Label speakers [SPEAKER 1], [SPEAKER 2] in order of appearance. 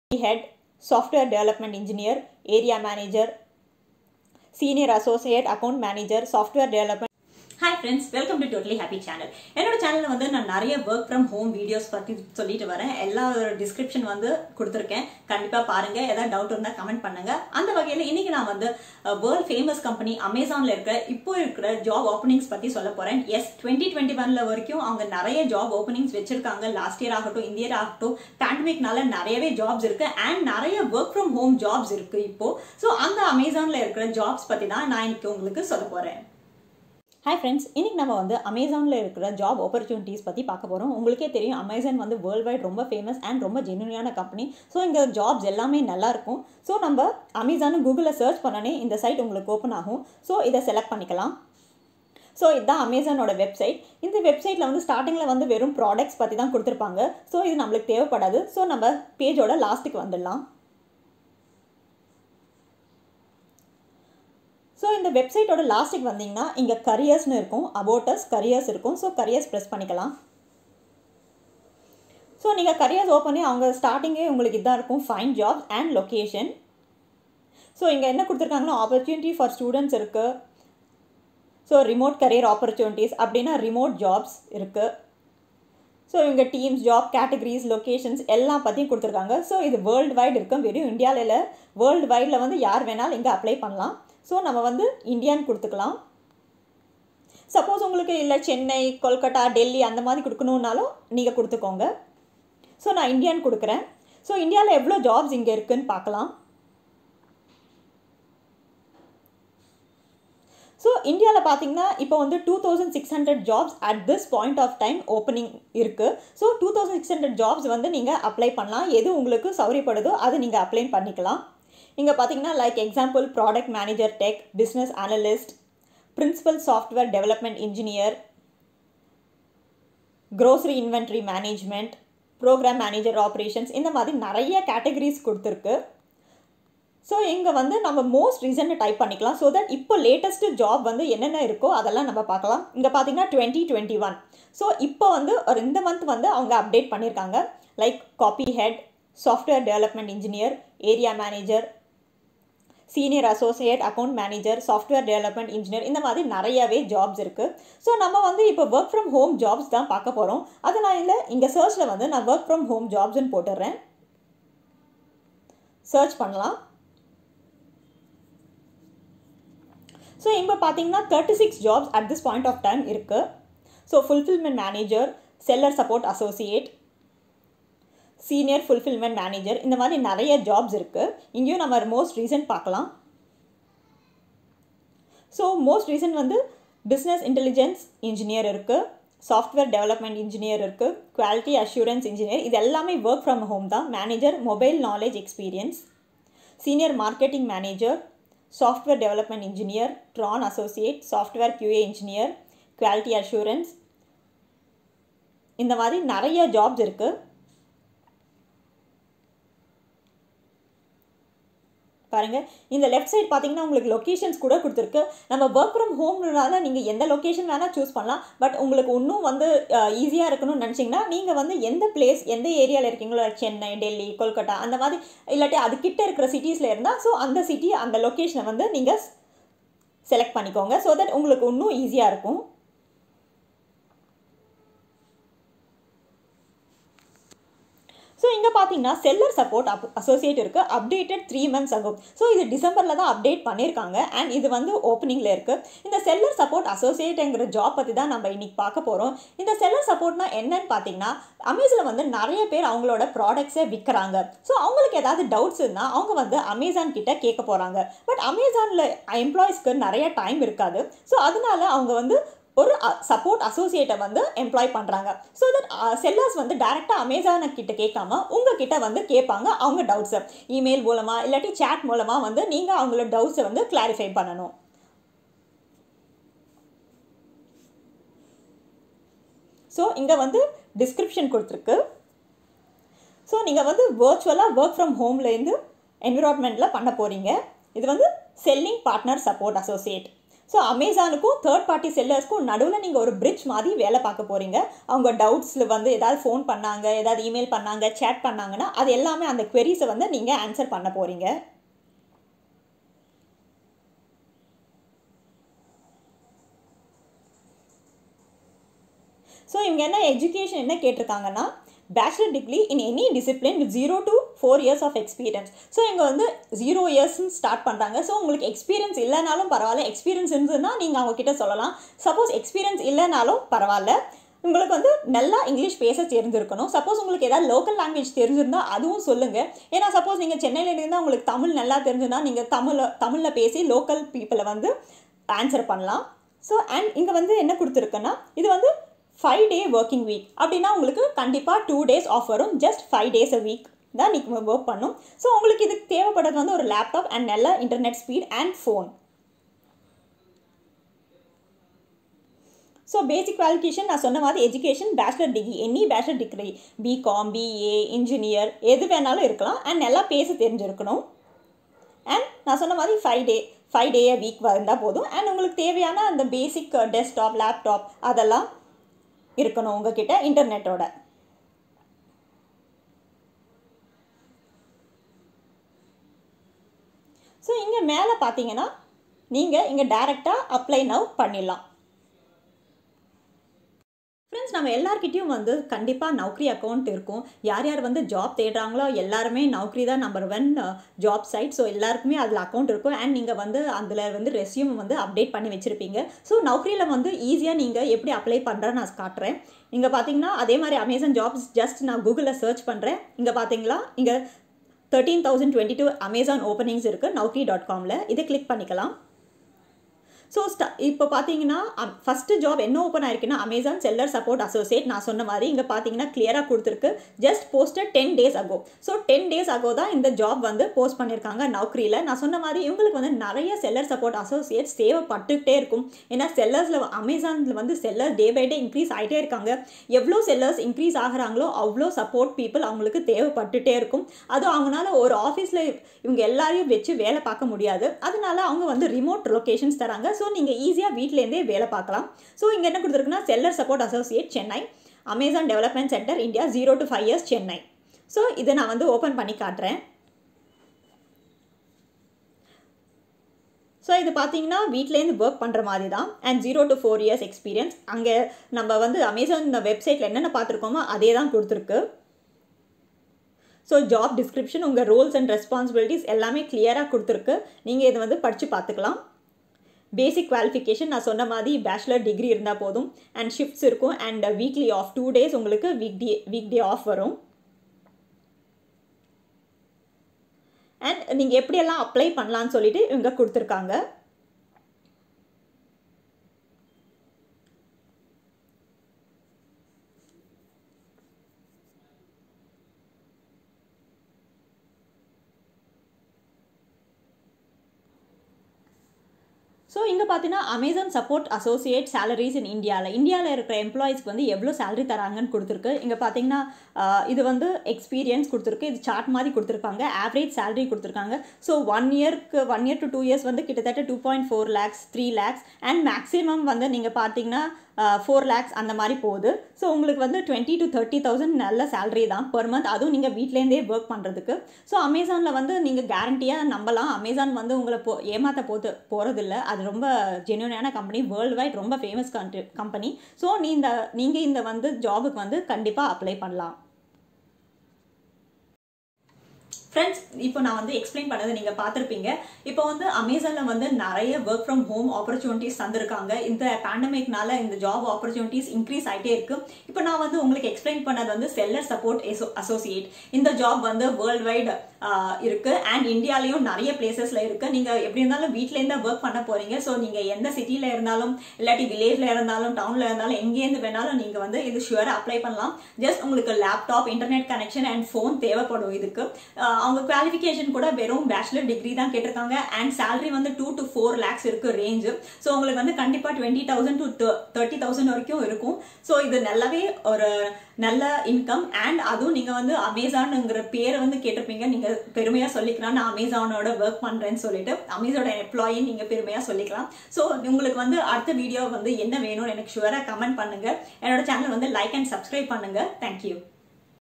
[SPEAKER 1] head, software development engineer, area manager, senior associate account manager, software development hi friends welcome to totally happy channel என்னோட சேனலில் வந்து நான் நிறைய work from home videos பற்றி சொல்லிட்டு வரேன் எல்லா டிஸ்கிரிப்ஷன் வந்து கொடுத்துருக்கேன் கண்டிப்பாக பாருங்க ஏதாவது டவுட் இருந்தால் கமெண்ட் பண்ணுங்க அந்த வகையில் இன்னைக்கு நான் வந்து வேர்ல்ட் ஃபேமஸ் கம்பெனி அமேசானில் இருக்கிற இப்போ இருக்கிற ஜாப் ஓப்பனிங்ஸ் பற்றி சொல்ல போகிறேன் எஸ் டுவெண்ட்டி டுவெண்ட்டி ஒன்ல வரைக்கும் அவங்க நிறைய ஜாப் ஓப்பனிங்ஸ் வச்சிருக்காங்க லாஸ்ட் இயர் ஆகட்டும் இந்த இயர் ஆகட்டும் பேண்டமிக்னால நிறையவே ஜாப்ஸ் இருக்கு அண்ட் நிறைய ஒர்க் ஃப்ரம் ஹோம் ஜாப்ஸ் இருக்கு இப்போ ஸோ அந்த அமேசானில் இருக்கிற ஜாப்ஸ் பற்றி தான் நான் இன்னைக்கு உங்களுக்கு சொல்ல போகிறேன் ஹாய் ஃப்ரெண்ட்ஸ் இன்றைக்கி நம்ம வந்து அமேசானில் இருக்கிற ஜாப் ஆப்பர்ச்சுனிட்டிஸ் பற்றி பார்க்க போகிறோம் உங்களுக்கே தெரியும் அமேசான் வந்து வேர்ல்டு வைட் ரொம்ப ஃபேமஸ் அண்ட் ரொம்ப ஜென்யூனான கம்பெனி ஸோ இங்கே ஜாப்ஸ் எல்லாமே நல்லாயிருக்கும் ஸோ நம்ம அமேசானு கூகுளில் சர்ச் பண்ணனே இந்த சைட் உங்களுக்கு ஓப்பன் ஆகும் ஸோ இதை செலக்ட் பண்ணிக்கலாம் ஸோ இதுதான் அமேசானோட வெப்சைட் இந்த வெப்சைட்டில் வந்து ஸ்டார்டிங்கில் வந்து வெறும் ப்ராடக்ட்ஸ் பற்றி தான் கொடுத்துருப்பாங்க ஸோ இது நம்மளுக்கு தேவைப்படாது ஸோ நம்ம பேஜோட லாஸ்ட்டுக்கு வந்துடலாம் ஸோ இந்த வெப்சைட்டோட லாஸ்ட்டுக்கு வந்தீங்கன்னா இங்கே கரியர்ஸ்னு இருக்கும் அபோட்டஸ் கரியர்ஸ் இருக்கும் ஸோ கரியர்ஸ் ப்ரெஸ் பண்ணிக்கலாம் ஸோ நீங்கள் கரியர்ஸ் ஓப்பன் பண்ணி அவங்க ஸ்டார்டிங்கே உங்களுக்கு இதாக இருக்கும் find jobs and location so இங்கே என்ன கொடுத்துருக்காங்கன்னா ஆப்பர்ச்சுனிட்டி ஃபார் ஸ்டூடெண்ட்ஸ் இருக்குது ஸோ ரிமோட் கரியர் ஆப்பர்ச்சுனிட்டிஸ் அப்படின்னா ரிமோட் ஜாப்ஸ் இருக்குது ஸோ இவங்க டீம்ஸ் ஜாப் கேட்டகரிஸ் லொக்கேஷன்ஸ் எல்லாம் பற்றியும் கொடுத்துருக்காங்க ஸோ இது வேர்ல்டு வைடு இருக்கும் வெறும் இந்தியாவில் வேர்ல்டு வைடில் வந்து யார் வேணாலும் இங்கே அப்ளை பண்ணலாம் ஸோ நம்ம வந்து இந்தியான்னு கொடுத்துக்கலாம் சப்போஸ் உங்களுக்கு இல்லை சென்னை கொல்கட்டா டெல்லி அந்த மாதிரி கொடுக்கணுன்னாலும் நீங்கள் கொடுத்துக்கோங்க ஸோ நான் இந்தியான்னு கொடுக்குறேன் ஸோ இந்தியாவில் எவ்வளோ ஜாப்ஸ் இங்கே இருக்குதுன்னு பார்க்கலாம் ஸோ இந்தியாவில் பார்த்தீங்கன்னா இப்போ வந்து two thousand six hundred jobs at this point of time opening இருக்குது so two thousand six hundred jobs வந்து நீங்கள் அப்ளை பண்ணலாம் எது உங்களுக்கு சௌரியப்படுதோ அதை நீங்கள் அப்ளை பண்ணிக்கலாம் இங்கே பார்த்தீங்கன்னா like example product manager tech business analyst principal software development engineer grocery inventory management program manager operations இந்த மாதிரி நிறைய கேட்டகரிஸ் கொடுத்துருக்கு ஸோ இங்கே வந்து நம்ம மோஸ்ட் ரீசன் டைப் பண்ணிக்கலாம் ஸோ தட் இப்போ லேட்டஸ்ட் ஜாப் வந்து என்னென்ன இருக்கோ அதெல்லாம் நம்ம பார்க்கலாம் இங்கே பார்த்தீங்கன்னா டுவெண்ட்டி டுவெண்ட்டி ஒன் ஸோ இப்போ வந்து ஒரு இந்த மந்த் வந்து அவங்க அப்டேட் பண்ணியிருக்காங்க like copy head software development engineer area manager senior associate account manager software development engineer இந்த மாதிரி நிறையவே ஜாப்ஸ் இருக்குது ஸோ நம்ம வந்து இப்போ ஒர்க் ஃப்ரம் ஹோம் ஜாப்ஸ் தான் பார்க்க போகிறோம் அதனால இங்கே சர்ச்சில் வந்து நான் ஒர்க் ஃப்ரம் ஹோம் ஜாப்ஸ்ன்னு போட்டுடுறேன் சர்ச் பண்ணலாம் ஸோ இங்கே பார்த்தீங்கன்னா thirty six jobs at this point of time இருக்குது so fulfilment manager seller support associate senior fulfilment manager இந்த மாதிரி நிறைய ஜாப்ஸ் இருக்குது இங்கேயும் நம்ம மோஸ்ட் ரீசன்ட் பார்க்கலாம் ஸோ மோஸ்ட் ரீசன்ட் வந்து பிஸ்னஸ் இன்டெலிஜென்ஸ் இன்ஜினியர் இருக்குது சாஃப்ட்வேர் டெவலப்மெண்ட் இன்ஜினியர் இருக்குது குவாலிட்டி அஷூரன்ஸ் இன்ஜினியர் இது எல்லாமே ஒர்க் ஃப்ரம் ஹோம் தான் manager mobile knowledge experience senior marketing manager software development engineer ட்ரான் associate software QA engineer quality assurance இந்த மாதிரி நிறைய ஜாப்ஸ் இருக்குது பாருங்கள் இந்த லெஃப்ட் சைட் பார்த்தீங்கன்னா உங்களுக்கு லொக்கேஷன்ஸ் கூட கொடுத்துருக்கு நம்ம ஒர்க் ஃப்ரம் ஹோம்னால நீங்கள் எந்த லொக்கேஷன் வேணால் சூஸ் பண்ணலாம் பட் உங்களுக்கு இன்னும் வந்து ஈஸியாக இருக்கணும்னு நினச்சிங்கன்னா நீங்கள் வந்து எந்த பிளேஸ் எந்த ஏரியாவில் இருக்கீங்களோ சென்னை டெல்லி கொல்கட்டா அந்த மாதிரி இல்லாட்டி அதுக்கிட்ட இருக்கிற சிட்டிஸில் இருந்தால் ஸோ அந்த சிட்டி அந்த லொக்கேஷனை வந்து நீங்கள் செலக்ட் பண்ணிக்கோங்க ஸோ தட் உங்களுக்கு இன்னும் ஈஸியாக இருக்கும் ஸோ இங்கே பார்த்தீங்கன்னா செல்லர் சப்போர்ட் அப் அசோசியேட் இருக்குது அப்டேட்டட் த்ரீ மந்த்ஸ் ஆகும் ஸோ இது டிசம்பரில் தான் அப்டேட் பண்ணியிருக்காங்க அண்ட் இது வந்து ஓப்பனிங்கில் இருக்குது இந்த செல்லர் சப்போர்ட் அசோசியேட்டுங்கிற ஜாப் பற்றி தான் நம்ம இன்றைக்கி பார்க்க போகிறோம் இந்த செல்லர் சப்போர்ட்னா என்னன்னு பார்த்தீங்கன்னா அமேசானில் வந்து நிறைய பேர் அவங்களோட ப்ராடக்ட்ஸை விற்கிறாங்க ஸோ அவங்களுக்கு ஏதாவது டவுட்ஸ் இருந்தால் அவங்க வந்து அமேசான் கிட்ட கேட்க போகிறாங்க பட் அமேசானில் எம்ப்ளாயிஸ்க்கு நிறைய டைம் இருக்காது ஸோ அதனால அவங்க வந்து ஒரு சப்போர்ட் அசோசியேட்டை வந்து எம்ப்ளாய் பண்ணுறாங்க ஸோ தட் செல்லர்ஸ் வந்து டேரெக்டாக அமேசானை கிட்ட கேட்காம உங்ககிட்ட வந்து கேட்பாங்க அவங்க டவுட்ஸை இமெயில் மூலமாக இல்லாட்டி சேட் மூலமாக வந்து நீங்கள் அவங்களோட டவுட்ஸை வந்து கிளாரிஃபை பண்ணணும் ஸோ இங்கே வந்து டிஸ்கிரிப்ஷன் கொடுத்துருக்கு ஸோ நீங்கள் வந்து வேர்ச்சுவலாக ஒர்க் ஃப்ரம் ஹோம்லேருந்து என்விரான்மெண்ட்டில் பண்ண போகிறீங்க இது வந்து selling partner support associate so அமேசானுக்கும் தேர்ட் பார்ட்டி செல்லர்ஸ்க்கும் நடுவில் நீங்கள் ஒரு பிரிட்ஜ் மாதிரி வேலை பார்க்க போகிறீங்க அவங்க டவுட்ஸில் வந்து ஏதாவது ஃபோன் பண்ணாங்க ஏதாவது இமெயில் பண்ணாங்க சேட் பண்ணாங்கன்னா அது எல்லாமே அந்த queries-அ வந்து நீங்கள் ஆன்சர் பண்ண போகிறீங்க ஸோ இவங்க என்ன எஜுகேஷன் என்ன கேட்டிருக்காங்கன்னா bachelor degree in any discipline with zero to four years of experience so இங்கே வந்து ஜீரோ இயர்ஸ்னு ஸ்டார்ட் பண்ணுறாங்க ஸோ உங்களுக்கு எக்ஸ்பீரியன்ஸ் இல்லைனாலும் பரவாயில்ல எக்ஸ்பீரியன்ஸ் இருந்ததுன்னா நீங்கள் அவங்க கிட்ட சொல்லலாம் சப்போஸ் எக்ஸ்பீரியன்ஸ் இல்லைனாலும் பரவாயில்ல உங்களுக்கு வந்து நல்லா இங்கிலீஷ் பேச தெரிஞ்சிருக்கணும் சப்போஸ் உங்களுக்கு ஏதாவது லோக்கல் லாங்குவேஜ் தெரிஞ்சிருந்தா அதுவும் சொல்லுங்கள் ஏன்னா சப்போஸ் நீங்கள் சென்னையில் இருந்தால் உங்களுக்கு தமிழ் நல்லா தெரிஞ்சுன்னா நீங்கள் தமிழ் தமிழில் பேசி லோக்கல் பீப்புளை வந்து ஆன்சர் பண்ணலாம் ஸோ அண்ட் இங்கே வந்து என்ன கொடுத்துருக்குன்னா இது வந்து ஃபைவ் டே ஒர்க்கிங் வீக் அப்படின்னா உங்களுக்கு கண்டிப்பாக டூ டேஸ் ஆஃப் வரும் just five days a week தான் நீங்கள் ஒர்க் பண்ணும் ஸோ உங்களுக்கு இதுக்கு தேவைப்படுறது வந்து ஒரு லேப்டாப் அண்ட் நல்ல internet speed and phone so basic qualification நான் சொன்ன மாதிரி education bachelor degree any bachelor degree BCom BA engineer எது வேணாலும் இருக்கலாம் அண்ட் நல்லா பேச தெரிஞ்சிருக்கணும் அண்ட் நான் சொன்ன மாதிரி five day five day week வந்தால் போதும் அண்ட் உங்களுக்கு தேவையான அந்த பேசிக் டெஸ்க்டாப் லேப்டாப் அதெல்லாம் இருக்கணும் உங்ககிட்ட இன்டர்நெட்டோட ஸோ இங்கே மேலே பார்த்தீங்கன்னா நீங்கள் இங்கே டைரெக்டாக அப்ளை நவ் பண்ணிடலாம் ஃப்ரெண்ட்ஸ் நம்ம எல்லார்கிட்டயும் வந்து கண்டிப்பாக நௌக்ரி அக்கௌண்ட் இருக்கும் யார் யார் வந்து ஜாப் தேடுறாங்களோ எல்லாருமே நௌக்ரி தான் number one job site so எல்லாருக்குமே அதில் அக்கௌண்ட் இருக்கும் அண்ட் நீங்கள் வந்து அதில் வந்து ரெஸ்யூம் வந்து அப்டேட் பண்ணி வச்சுருப்பீங்க ஸோ நௌக்ரியில் வந்து ஈஸியாக நீங்கள் எப்படி அப்ளை பண்ணுறேன்னு நான் காட்டுறேன் இங்கே பார்த்தீங்கன்னா அதே மாதிரி அமேசான் ஜாப்ஸ் ஜஸ்ட் நான் கூகுளில் சர்ச் பண்ணுறேன் இங்கே பார்த்தீங்களா இங்கே thirteen thousand twenty two Amazon openings இருக்குது நௌக்ரி டாட் காமில் இதை கிளிக் பண்ணிக்கலாம் ஸோ ஸ்ட இப்போ பார்த்தீங்கன்னா ஃபஸ்ட்டு ஜாப் என்ன ஓப்பன் ஆயிருக்குன்னா அமேசான் செல்லர் சப்போர்ட் அசோசியேட் நான் சொன்ன மாதிரி இங்கே பார்த்தீங்கன்னா கிளியராக கொடுத்துருக்கு just posted ten days ago so ten days ago தான் இந்த ஜாப் வந்து போஸ்ட் பண்ணியிருக்காங்க நௌக்ரியில் நான் சொன்ன மாதிரி இவங்களுக்கு வந்து நிறைய செல்லர் சப்போர்ட் அசோசியேட்ஸ் தேவைப்பட்டுக்கிட்டே இருக்கும் ஏன்னா செல்லர்ஸில் அமேசானில் வந்து seller day by day increase ஆகிட்டே இருக்காங்க எவ்வளோ செல்லர்ஸ் இன்க்ரீஸ் ஆகுறாங்களோ அவ்வளோ சப்போர்ட் பீப்புள் அவங்களுக்கு தேவைப்பட்டுட்டே இருக்கும் அதுவும் அவங்களால ஒரு ஆஃபீஸில் இவங்க எல்லாரையும் வச்சு வேலை பார்க்க முடியாது அதனால அவங்க வந்து ரிமோட் லொக்கேஷன்ஸ் தராங்க ஸோ நீங்கள் ஈஸியாக வீட்டிலேருந்தே வேலை பார்க்கலாம் ஸோ இங்கே என்ன கொடுத்துருக்குன்னா seller support associate Chennai Amazon development centre India zero to five years Chennai so இதை நான் வந்து ஓப்பன் பண்ணி காட்டுறேன் ஸோ இது பார்த்தீங்கன்னா வீட்லேருந்து ஒர்க் பண்ணுற மாதிரி தான் and zero to four years experience அங்கே நம்ம வந்து அமேசான் வெப்சைட்டில் என்னென்ன பார்த்துருக்கோமோ அதே தான் கொடுத்துருக்கு ஸோ ஜாப் டிஸ்கிரிப்ஷன் உங்கள் ரோல்ஸ் அண்ட் ரெஸ்பான்சிபிலிட்டிஸ் எல்லாமே கிளியராக கொடுத்துருக்கு நீங்கள் இதை வந்து படித்து பார்த்துக்கலாம் பேசிக் குவாலிஃபிகேஷன் நான் சொன்ன மாதிரி பேச்சுலர் டிகிரி இருந்தால் போதும் அண்ட் ஷிஃப்ட்ஸ் இருக்கும் and weekly off two days உங்களுக்கு week day week day off வரும் அண்ட் நீங்கள் எப்படியெல்லாம் அப்ளை பண்ணலான்னு சொல்லிட்டு இவங்க கொடுத்துருக்காங்க ஸோ இங்கே பார்த்தீங்கன்னா Amazon support associate salaries in இந்தியாவில் இந்தியாவில் இருக்கிற எம்ப்ளாயிஸ்க்கு வந்து எவ்வளோ சேலரி தராங்கன்னு கொடுத்துருக்கு இங்கே பார்த்தீங்கன்னா இது வந்து எக்ஸ்பீரியன்ஸ் கொடுத்துருக்கு இது சார்ட் மாதிரி கொடுத்துருக்காங்க ஆவரேஜ் சேலரி கொடுத்துருக்காங்க ஸோ ஒன் இயர்க்கு one year to two years வந்து கிட்டத்தட்ட two point four lakhs three lakhs and maximum வந்து நீங்கள் பார்த்தீங்கன்னா ஃபோர் லேக்ஸ் அந்த மாதிரி போகுது ஸோ உங்களுக்கு வந்து டுவெண்ட்டி டு தேர்ட்டி தௌசண்ட் நல்ல சேலரி தான் பெர் மந்த் அதுவும் நீங்கள் வீட்லேருந்தே ஒர்க் பண்ணுறதுக்கு ஸோ அமேசானில் வந்து நீங்கள் கேரண்டியாக நம்பலாம் அமேசான் வந்து உங்களை போ ஏமாற்ற போது போகிறதில்ல அது ரொம்ப ஜென்யூனான கம்பெனி வேர்ல்டு வைட் ரொம்ப ஃபேமஸ் கண்ட்ரி கம்பெனி ஸோ நீ இந்த நீங்கள் இந்த வந்து ஜாபுக்கு வந்து கண்டிப்பாக அப்ளை பண்ணலாம் ஃப்ரெண்ட்ஸ் இப்போ நான் வந்து எக்ஸ்பிளைன் பண்ணது நீங்கள் பார்த்துருப்பீங்க இப்போ வந்து அமேசானில் வந்து நிறைய ஒர்க் ஃப்ரம் ஹோம் ஆப்பர்ச்சுனிட்டிஸ் தந்திருக்காங்க இந்த பேண்டமிக்னால இந்த ஜாப் ஆப்பர்ச்சுனிட்டிஸ் இன்க்ரீஸ் ஆகிட்டே இருக்கு இப்போ நான் வந்து உங்களுக்கு எக்ஸ்பிளைன் பண்ணது வந்து செல்லர் சப்போர்ட் அசோசியேட் இந்த ஜாப் வந்து வேர்ல்டு வைடு இருக்கு அண்ட் இந்தியாலையும் நிறைய பிளேசஸ்ல இருக்கு நீங்க எப்படி இருந்தாலும் வீட்ல இருந்தா ஒர்க் பண்ண போறீங்க ஸோ நீங்க எந்த சிட்டில இருந்தாலும் இல்லாட்டி வில்லேஜ்ல இருந்தாலும் டவுன்ல இருந்தாலும் எங்கேருந்து வேணாலும் நீங்க வந்து இது ஷுவரா அப்ளை பண்ணலாம் ஜஸ்ட் உங்களுக்கு laptop internet connection and phone தேவைப்படும் இதுக்கு அவங்க குவாலிஃபிகேஷன் கூட வெறும் பேச்சுலர் டிகிரி தான் கேட்டிருக்காங்க அண்ட் salary வந்து டூ டு ஃபோர் லேக்ஸ் இருக்கு ரேஞ்சு ஸோ உங்களுக்கு வந்து கண்டிப்பாக twenty thousand to thirty thousand வரைக்கும் இருக்கும் ஸோ இது நல்லாவே ஒரு நல்ல இன்கம் அண்ட் அதுவும் நீங்கள் வந்து அமேசானுங்கிற பேரை வந்து கேட்டிருப்பீங்க நீங்கள் பெருமையாக சொல்லிக்கலாம் நான் அமேசானோட ஒர்க் பண்ணுறேன்னு சொல்லிட்டு அமேசானோட எம்ப்ளாயின்னு நீங்கள் பெருமையாக சொல்லிக்கலாம் ஸோ உங்களுக்கு வந்து அடுத்த வீடியோ வந்து என்ன வேணும்னு எனக்கு ஷுவராக கமெண்ட் பண்ணுங்க என்னோட சேனல் வந்து லைக் அண்ட் சப்ஸ்கிரைப் பண்ணுங்க தேங்க்யூ